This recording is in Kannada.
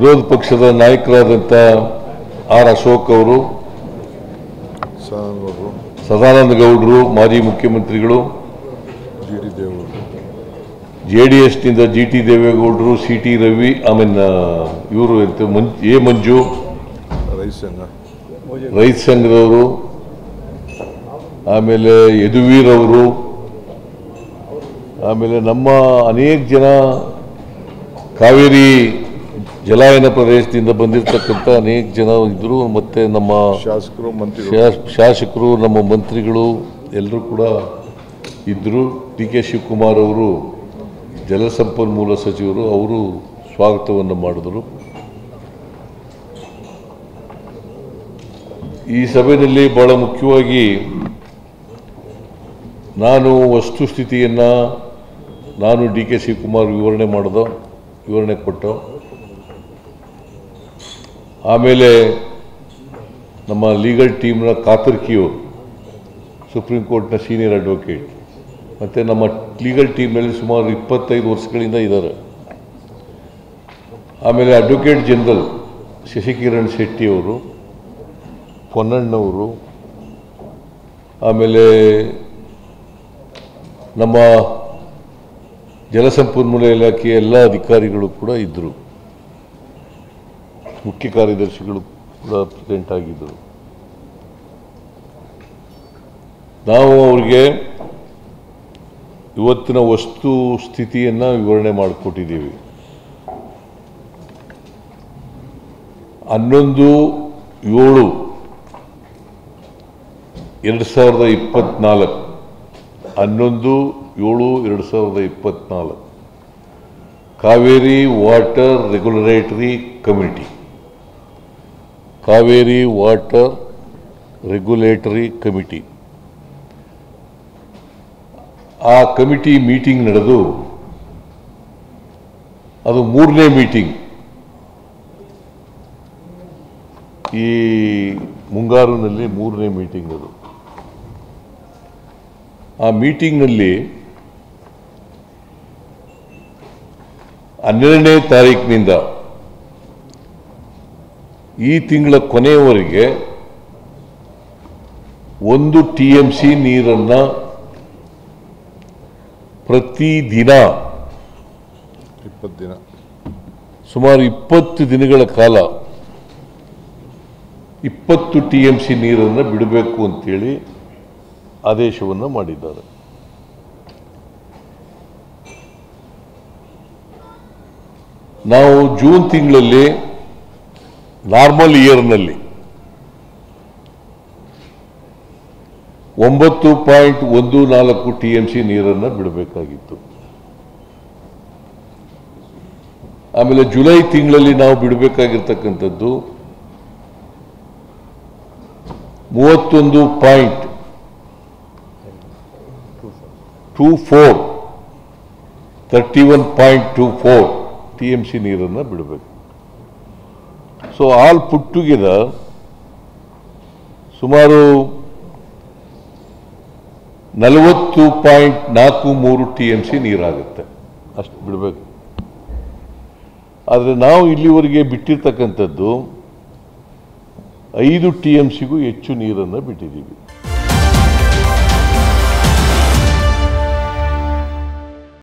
ವಿರೋಧ ಪಕ್ಷದ ನಾಯಕರಾದಂಥ ಆರ್ ಅಶೋಕ್ ಅವರು ಸದಾನಂದಗೌಡರು ಸದಾನಂದ ಗೌಡರು ಮಾಜಿ ಮುಖ್ಯಮಂತ್ರಿಗಳು ಜಿ ಡಿ ದೇವರು ಜೆ ಡಿ ಎಸ್ನಿಂದ ಜಿ ಟಿ ದೇವೇಗೌಡರು ಸಿ ಟಿ ರವಿ ಆಮೇಲೆ ಇವರು ಎಂತ ಮಂ ಎ ಮಂಜು ರೈತ ಸಂಘ ರೈತ ಸಂಘದವರು ಆಮೇಲೆ ಯದುವೀರ್ ಅವರು ಆಮೇಲೆ ನಮ್ಮ ಅನೇಕ ಜನ ಕಾವೇರಿ ಜಲಾಯನ ಪ್ರದೇಶದಿಂದ ಬಂದಿರತಕ್ಕಂಥ ಅನೇಕ ಜನ ಇದ್ದರು ಮತ್ತು ನಮ್ಮ ಶಾಸಕರು ಮಂತ್ರಿಗಳು ಶಾ- ಶಾಸಕರು ನಮ್ಮ ಮಂತ್ರಿಗಳು ಎಲ್ಲರೂ ಕೂಡ ಇದ್ದರು ಡಿ ಕೆ ಶಿವಕುಮಾರ್ ಅವರು ಜಲಸಂಪನ್ಮೂಲ ಸಚಿವರು ಅವರು ಸ್ವಾಗತವನ್ನು ಮಾಡಿದರು ಈ ಸಭೆಯಲ್ಲಿ ಬಹಳ ಮುಖ್ಯವಾಗಿ ನಾನು ವಸ್ತುಸ್ಥಿತಿಯನ್ನು ನಾನು ಡಿ ಕೆ ಶಿವಕುಮಾರ್ ವಿವರಣೆ ಮಾಡ್ದೋ ವಿವರಣೆ ಕೊಟ್ಟು ಆಮೇಲೆ ನಮ್ಮ ಲೀಗಲ್ ಟೀಮ್ನ ಕಾತರ್ಕಿಯವರು ಸುಪ್ರೀಂ ಕೋರ್ಟ್ನ ಸೀನಿಯರ್ ಅಡ್ವೊಕೇಟ್ ಮತ್ತು ನಮ್ಮ ಲೀಗಲ್ ಟೀಮ್ನಲ್ಲಿ ಸುಮಾರು ಇಪ್ಪತ್ತೈದು ವರ್ಷಗಳಿಂದ ಇದ್ದಾರೆ ಆಮೇಲೆ ಅಡ್ವೊಕೇಟ್ ಜನರಲ್ ಶಶಿಕಿರಣ್ ಶೆಟ್ಟಿ ಅವರು ಪೊನ್ನಣ್ಣವರು ಆಮೇಲೆ ನಮ್ಮ ಜಲಸಂಪನ್ಮೂಲ ಇಲಾಖೆಯ ಎಲ್ಲ ಅಧಿಕಾರಿಗಳು ಕೂಡ ಇದ್ದರು ಮುಖ್ಯ ಕಾರ್ಯದರ್ಶಿಗಳು ಕೂಡ ಪ್ರೆಸೆಂಟ್ ಆಗಿದ್ದರು ನಾವು ಅವ್ರಿಗೆ ಇವತ್ತಿನ ವಸ್ತು ಸ್ಥಿತಿಯನ್ನು ವಿವರಣೆ ಮಾಡಿಕೊಟ್ಟಿದ್ದೀವಿ ಹನ್ನೊಂದು ಏಳು ಎರಡು ಸಾವಿರದ ಇಪ್ಪತ್ನಾಲ್ಕು ಹನ್ನೊಂದು ಏಳು ಎರಡು ಸಾವಿರದ ಇಪ್ಪತ್ನಾಲ್ಕು Kaveri water regulatory committee Kaveri water regulatory committee ಆ ಕಮಿಟಿ ಮೀಟಿಂಗ್ ನಡೆದು ಅದು ಮೂರನೇ ಮೀಟಿಂಗ್ ಈ ಮುಂಗಾರಿನಲ್ಲಿ ಮೂರನೇ ಮೀಟಿಂಗ್ ಅದು ಆ ಮೀಟಿಂಗ್ನಲ್ಲಿ ಹನ್ನೆರಡನೇ ತಾರೀಕಿನಿಂದ ಈ ತಿಂಗಳ ಕೊನೆಯವರೆಗೆ ಒಂದು ಟಿ ಎಂ ಸಿ ನೀರನ್ನು ಪ್ರತಿದಿನ ಇಪ್ಪತ್ತು ದಿನ ಸುಮಾರು ಇಪ್ಪತ್ತು ದಿನಗಳ ಕಾಲ ಇಪ್ಪತ್ತು ಟಿ ಎಂ ಸಿ ನೀರನ್ನು ಬಿಡಬೇಕು ಅಂತೇಳಿ ಆದೇಶವನ್ನು ಮಾಡಿದ್ದಾರೆ ನಾವು ಜೂನ್ ತಿಂಗಳಲ್ಲಿ ನಾರ್ಮಲ್ ಇಯರ್ನಲ್ಲಿ ಒಂಬತ್ತು ಪಾಯಿಂಟ್ ಒಂದು ನಾಲ್ಕು ಟಿ ಎಂ ಸಿ ನೀರನ್ನು ಬಿಡಬೇಕಾಗಿತ್ತು ಆಮೇಲೆ ಜುಲೈ ತಿಂಗಳಲ್ಲಿ ನಾವು ಬಿಡಬೇಕಾಗಿರ್ತಕ್ಕಂಥದ್ದು ಮೂವತ್ತೊಂದು point two four thirty one point two four T M C ನೀರನ್ನು ಬಿಡಬೇಕು ಸೊ ಆಲ್ ಪುಟ್ ಟುಗೆದರ್ ಸುಮಾರು ನಲವತ್ತು ಪಾಯಿಂಟ್ ನಾಲ್ಕು ಮೂರು ಟಿ ಎಮ್ ಸಿ ನೀರಾಗುತ್ತೆ ಅಷ್ಟು ಬಿಡಬೇಕು ಆದರೆ ನಾವು ಇಲ್ಲಿವರೆಗೆ ಬಿಟ್ಟಿರ್ತಕ್ಕಂಥದ್ದು ಐದು ಟಿ ಎಮ್ ಸಿಗೂ ಹೆಚ್ಚು ನೀರನ್ನು ಬಿಟ್ಟಿದ್ದೀವಿ